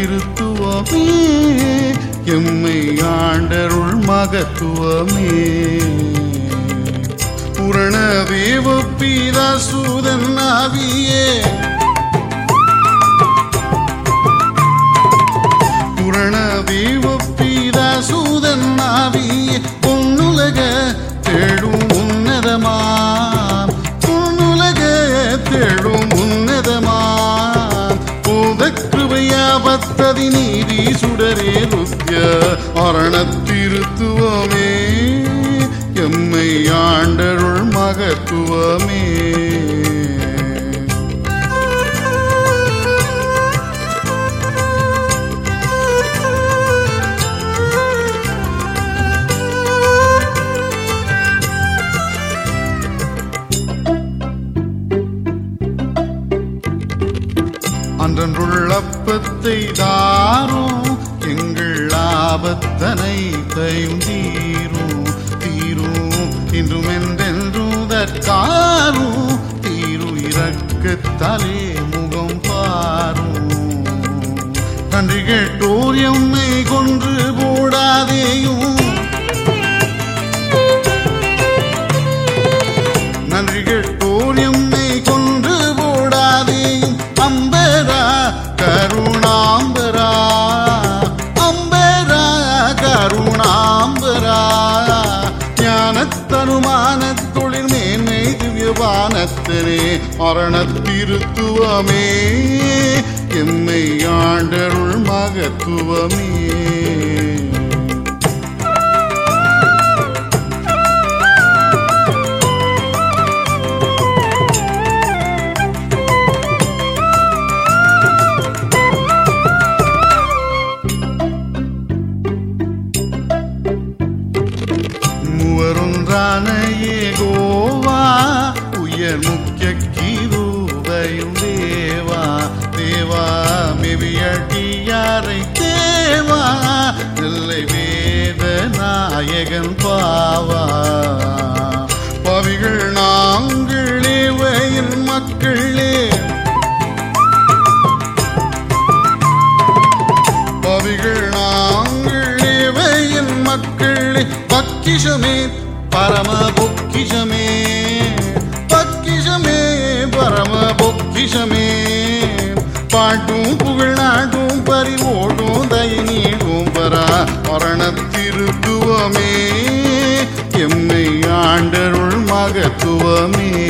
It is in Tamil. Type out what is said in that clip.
திருத்துவமே எம்மை ஆண்டருள் மகத்துவமே புரண தேவ பீதாசூதன் ஆவியே புரண தேவ பீதாசூதன் ஆவியே பொன்னுலக தேடும் உன்னதமா பொன்னுலக தேடும் உன்னதமா போத கிருபையாபத்ததி நீதி சுடரே ருத்ய அரணத்திருத்துவமே எம்மை ஆண்டருள் மகத்துவமே அன்றன்றுள்ளப்பத்தை தாரும் எங்கள் ஆபத்தனை தையும் தீரும் தீரும் இன்றும் என்றென்றும் தற்காரும் தீரு இறக்கத்தாலே முகம் பாரும் நன்றி கேட்டோர் எம்மை கொன்று போடாதேயும் நன்றி கேட்டோர் எம்மை கொன்று போடாதேயும் அம்பரா கருணாம்பரா அம்பரா கருணாம்பரா ஞானத்தனுமான தொழில் மேன்மை திவ்யவானத்தினே மரணத்திருத்துவமே எம்மை ஆண்டருள் மகத்துவமே மூவரொன்றான ஏகோவா உயர் முக்கிய கீதூதையும் தேவா தேவா மெவியட்டியாரை தேவா நெல்லை வேத நாயகன் பாவா பவிகள் நாங்களே வயல் மக்களே பவிகள் நாங்கள் இவையின் மக்களே பக்கிஷமே பரம பொக்கிஷமே பக்கிஷமே பரம பொக்கிஷமே பாட்டும் புகழ் நாட்டும் பறிவோடும் தயை நீடும் பரா மரணத்திருத்துவமே எம்மை ஆண்டருள் மகத்துவமே